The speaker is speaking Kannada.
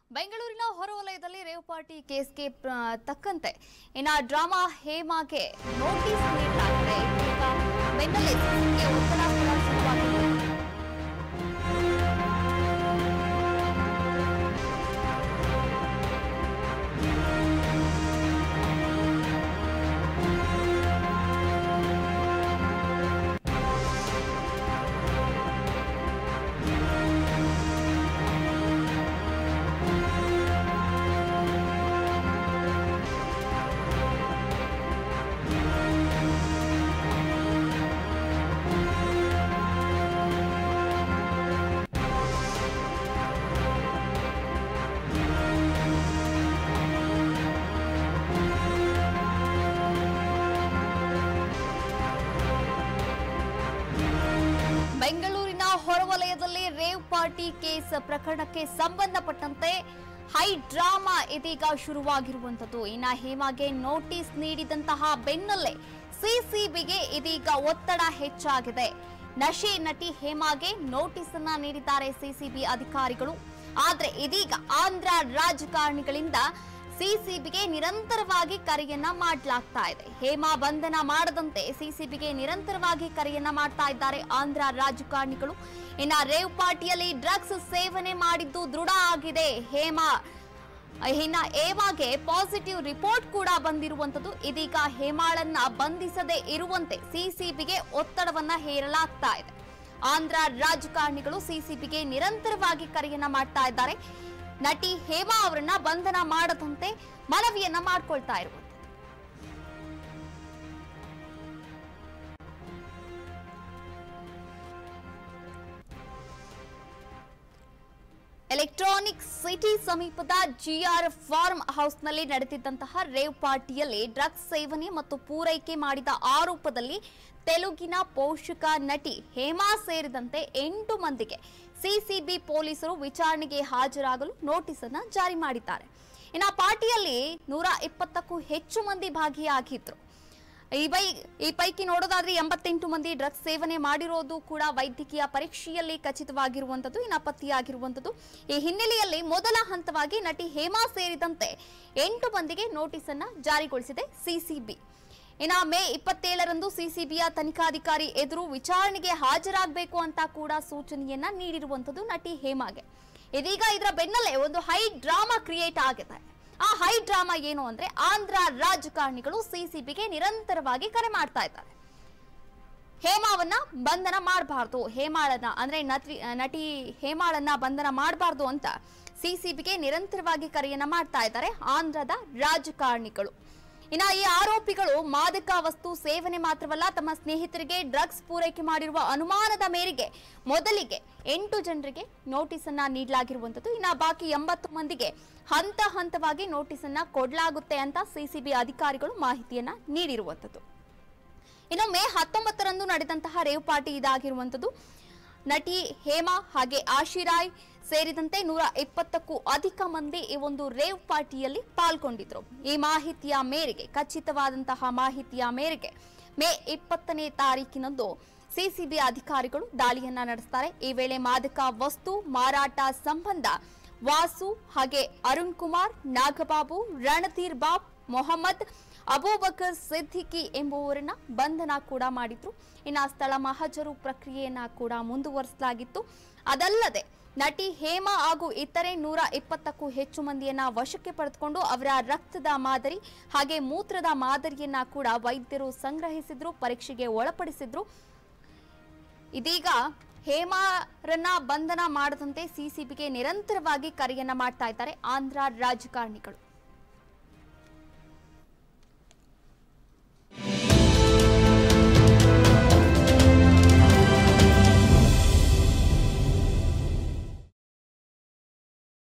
ಬೆಂಗಳೂರಿನ ಹೊರವಲಯದಲ್ಲಿ ರೇವ್ ಪಾರ್ಟಿ ಕೇಸ್ಗೆ ಪ್ರ- ತಕ್ಕಂತೆ ಇನ್ನ ಡ್ರಾಮಾ ಹೇಮಾಗೆ ನೋಟಿಸ್ ನೀಡಲಾಗಿದೆ ಈಗ ಬೆನ್ನಲ್ಲೇ ಸಿಸಿಗೆ ಒತ್ತಡ ಕೂಡ ಶುರುವಾಗಿದೆ ಬೆಂಗಳೂರಿನ ಹೊರವಲಯದಲ್ಲಿ ರೇವ್ ಪಾರ್ಟಿ ಕೇಸ್ ಪ್ರಕರಣಕ್ಕೆ ಸಂಬಂಧಪಟ್ಟಂತೆ ಹೈ ಡ್ರಾಮಾ ಇದೀಗ ಶುರುವಾಗಿರುವಂತದ್ದು ಇನ್ನ ಹೇಮಾಗೆ ನೋಟಿಸ್ ನೀಡಿದಂತಹ ಬೆನ್ನಲ್ಲೇ ಸಿಸಿಬಿಗೆ ಇದೀಗ ಒತ್ತಡ ಹೆಚ್ಚಾಗಿದೆ ನಶೆ ನಟಿ ಹೇಮಾಗೆ ನೋಟಿಸ್ ಅನ್ನ ನೀಡಿದ್ದಾರೆ ಸಿಸಿಬಿ ಅಧಿಕಾರಿಗಳು ಆದ್ರೆ ಇದೀಗ ಆಂಧ್ರ ರಾಜಕಾರಣಿಗಳಿಂದ ಸಿಸಿಬಿಗೆ ನಿರಂತರವಾಗಿ ಕರೆಯನ್ನ ಮಾಡಲಾಗ್ತಾ ಇದೆ ಹೇಮಾ ಬಂಧನ ಮಾಡದಂತೆ ಸಿಸಿಬಿಗೆ ನಿರಂತರವಾಗಿ ಕರೆಯನ್ನ ಮಾಡ್ತಾ ಇದ್ದಾರೆ ಆಂಧ್ರ ರಾಜಕಾರಣಿಗಳು ಇನ್ನ ರೇವ್ ಪಾರ್ಟಿಯಲ್ಲಿ ಡ್ರಗ್ಸ್ ಸೇವನೆ ಮಾಡಿದ್ದು ದೃಢ ಆಗಿದೆ ಹೇಮಾ ಇನ್ನ ಏವಾಗೆ ಪಾಸಿಟಿವ್ ರಿಪೋರ್ಟ್ ಕೂಡ ಬಂದಿರುವಂತದ್ದು ಇದೀಗ ಹೇಮಾಳನ್ನ ಬಂಧಿಸದೆ ಇರುವಂತೆ ಸಿಸಿಬಿಗೆ ಒತ್ತಡವನ್ನ ಹೇರಲಾಗ್ತಾ ಇದೆ ಆಂಧ್ರ ರಾಜಕಾರಣಿಗಳು ಸಿಸಿಬಿಗೆ ನಿರಂತರವಾಗಿ ಕರೆಯನ್ನ ಮಾಡ್ತಾ ಇದ್ದಾರೆ ನಟಿ ಹೇಮಾ ಅವರನ್ನ ಬಂಧನ ಮಾಡದಂತೆ ಮನವಿಯನ್ನ ಮಾಡ್ಕೊಳ್ತಾ ಇರುವಂತದ್ದು ಎಲೆಕ್ಟ್ರಾನಿಕ್ ಸಿಟಿ ಸಮೀಪದ ಜಿಆರ್ ಫಾರ್ಮ್ ಹೌಸ್ನಲ್ಲಿ ನಡೆದಿದ್ದಂತಹ ರೇವ್ ಪಾರ್ಟಿಯಲ್ಲಿ ಡ್ರಗ್ಸ್ ಸೇವನೆ ಮತ್ತು ಪೂರೈಕೆ ಮಾಡಿದ ಆರೋಪದಲ್ಲಿ ತೆಲುಗಿನ ಪೋಷಕ ನಟಿ ಹೇಮಾ ಸೇರಿದಂತೆ ಎಂಟು ಮಂದಿಗೆ ಸಿಸಿಬಿ ಪೊಲೀಸರು ವಿಚಾರಣೆಗೆ ಹಾಜರಾಗಲು ನೋಟಿಸ್ ಅನ್ನ ಜಾರಿ ಮಾಡಿದ್ದಾರೆ ಇನ್ನು ಆ ಪಾರ್ಟಿಯಲ್ಲಿ ನೂರ ಇಪ್ಪತ್ತಕ್ಕೂ ಹೆಚ್ಚು ಮಂದಿ ಭಾಗಿಯಾಗಿದ್ರು ಈ ಬೈ ಈ ಪೈಕಿ ನೋಡೋದಾದ್ರೆ ಎಂಬತ್ತೆಂಟು ಮಂದಿ ಡ್ರಗ್ಸ್ ಸೇವನೆ ಮಾಡಿರೋದು ಕೂಡ ವೈದ್ಯಕೀಯ ಪರೀಕ್ಷೆಯಲ್ಲಿ ಖಚಿತವಾಗಿರುವಂತದ್ದು ಇನ್ನು ಪತ್ತೆಯಾಗಿರುವಂತದ್ದು ಈ ಹಿನ್ನೆಲೆಯಲ್ಲಿ ಮೊದಲ ಹಂತವಾಗಿ ನಟಿ ಹೇಮಾ ಸೇರಿದಂತೆ ಎಂಟು ಮಂದಿಗೆ ನೋಟಿಸ್ ಅನ್ನ ಜಾರಿಗೊಳಿಸಿದೆ ಸಿಸಿಬಿ ಇನ್ನ ಮೇ ಇಪ್ಪತ್ತೇಳರಂದು ಸಿಸಿಬಿಯ ತನಿಖಾಧಿಕಾರಿ ಎದುರು ವಿಚಾರಣೆಗೆ ಹಾಜರಾಗಬೇಕು ಅಂತ ಕೂಡ ಸೂಚನೆಯನ್ನ ನೀಡಿರುವಂತದ್ದು ನಟಿ ಹೇಮಾಗೆ ಇದೀಗ ಇದರ ಬೆನ್ನಲ್ಲೇ ಒಂದು ಹೈ ಡ್ರಾಮಾ ಕ್ರಿಯೇಟ್ ಆಗಿದೆ ಆ ಹೈ ಡ್ರಾಮಾ ಏನು ಅಂದ್ರೆ ಆಂಧ್ರ ರಾಜಕಾರಣಿಗಳು ಸಿಸಿಬಿಗೆ ನಿರಂತರವಾಗಿ ಕರೆ ಮಾಡ್ತಾ ಇದ್ದಾರೆ ಹೇಮಾವನ್ನ ಬಂಧನ ಮಾಡಬಾರ್ದು ಹೇಮಾಳನ್ನ ಅಂದ್ರೆ ನಟಿ ನಟಿ ಹೇಮಾಳನ್ನ ಬಂಧನ ಮಾಡಬಾರ್ದು ಅಂತ ಸಿಸಿಬಿಗೆ ನಿರಂತರವಾಗಿ ಕರೆಯನ್ನ ಮಾಡ್ತಾ ಇದ್ದಾರೆ ಆಂಧ್ರದ ರಾಜಕಾರಣಿಗಳು ಇನ್ನ ಈ ಆರೋಪಿಗಳು ಮಾದಕ ವಸ್ತು ಸೇವನೆ ಮಾತ್ರವಲ್ಲ ತಮ್ಮ ಸ್ನೇಹಿತರಿಗೆ ಡ್ರಗ್ಸ್ ಪೂರೈಕೆ ಮಾಡಿರುವ ಅನುಮಾನದ ಮೇರೆಗೆ ಮೊದಲಿಗೆ ಎಂಟು ಜನರಿಗೆ ನೋಟಿಸ್ ಅನ್ನ ನೀಡಲಾಗಿರುವಂತದ್ದು ಇನ್ನ ಬಾಕಿ ಎಂಬತ್ತು ಮಂದಿಗೆ ಹಂತ ಹಂತವಾಗಿ ನೋಟಿಸ್ ಅನ್ನ ಕೊಡಲಾಗುತ್ತೆ ಅಂತ ಸಿಸಿಬಿ ಅಧಿಕಾರಿಗಳು ಮಾಹಿತಿಯನ್ನ ನೀಡಿರುವಂತದ್ದು ಇನ್ನು ಮೇ ಹತ್ತೊಂಬತ್ತರಂದು ನಡೆದಂತಹ ರೇವ್ ಪಾರ್ಟಿ ಇದಾಗಿರುವಂತದ್ದು ನಟಿ ಹೇಮಾ ಹಾಗೆ ಆಶಿರಾಯ್ ಸೇರಿದಂತೆ ನೂರ ಇಪ್ಪತ್ತಕ್ಕೂ ಅಧಿಕ ಮಂದಿ ಈ ಒಂದು ರೇವ್ ಪಾರ್ಟಿಯಲ್ಲಿ ಪಾಲ್ಗೊಂಡಿದ್ರು ಈ ಮಾಹಿತಿಯ ಮೇರೆಗೆ ಖಚಿತವಾದಂತಹ ಮಾಹಿತಿಯ ಮೇರೆಗೆ ಮೇ ಇಪ್ಪತ್ತನೇ ತಾರೀಕಿನಂದು ಸಿಸಿಬಿ ಅಧಿಕಾರಿಗಳು ದಾಳಿಯನ್ನ ನಡೆಸ್ತಾರೆ ಈ ವೇಳೆ ಮಾದಕ ವಸ್ತು ಮಾರಾಟ ಸಂಬಂಧ ವಾಸು ಹಾಗೆ ಅರುಣ್ ಕುಮಾರ್ ನಾಗಬಾಬು ರಣಧೀರ್ ಬಾಬ್ ಮೊಹಮ್ಮದ್ ಅಬೂಬಕರ್ ಸಿದ್ದಿಕಿ ಎಂಬುವರನ್ನ ಬಂಧನ ಕೂಡ ಮಾಡಿದ್ರು ಇನ್ನು ಆ ಸ್ಥಳ ಮಹಜರು ಪ್ರಕ್ರಿಯೆಯನ್ನ ಕೂಡ ಮುಂದುವರಿಸಲಾಗಿತ್ತು ಅದಲ್ಲದೆ ನಟಿ ಹೇಮಾ ಹಾಗೂ ಇತರೆ ನೂರ ಇಪ್ಪತ್ತಕ್ಕೂ ಹೆಚ್ಚು ಮಂದಿಯನ್ನ ವಶಕ್ಕೆ ಪಡೆದುಕೊಂಡು ಅವರ ರಕ್ತದ ಮಾದರಿ ಹಾಗೆ ಮೂತ್ರದ ಮಾದರಿಯನ್ನ ಕೂಡ ವೈದ್ಯರು ಸಂಗ್ರಹಿಸಿದ್ರು ಪರೀಕ್ಷೆಗೆ ಒಳಪಡಿಸಿದ್ರು ಇದೀಗ ಹೇಮಾರನ್ನ ಬಂಧನ ಮಾಡದಂತೆ ಸಿಸಿಬಿಗೆ ನಿರಂತರವಾಗಿ ಕರೆಯನ್ನ ಮಾಡ್ತಾ ಇದ್ದಾರೆ ಆಂಧ್ರ ರಾಜಕಾರಣಿಗಳು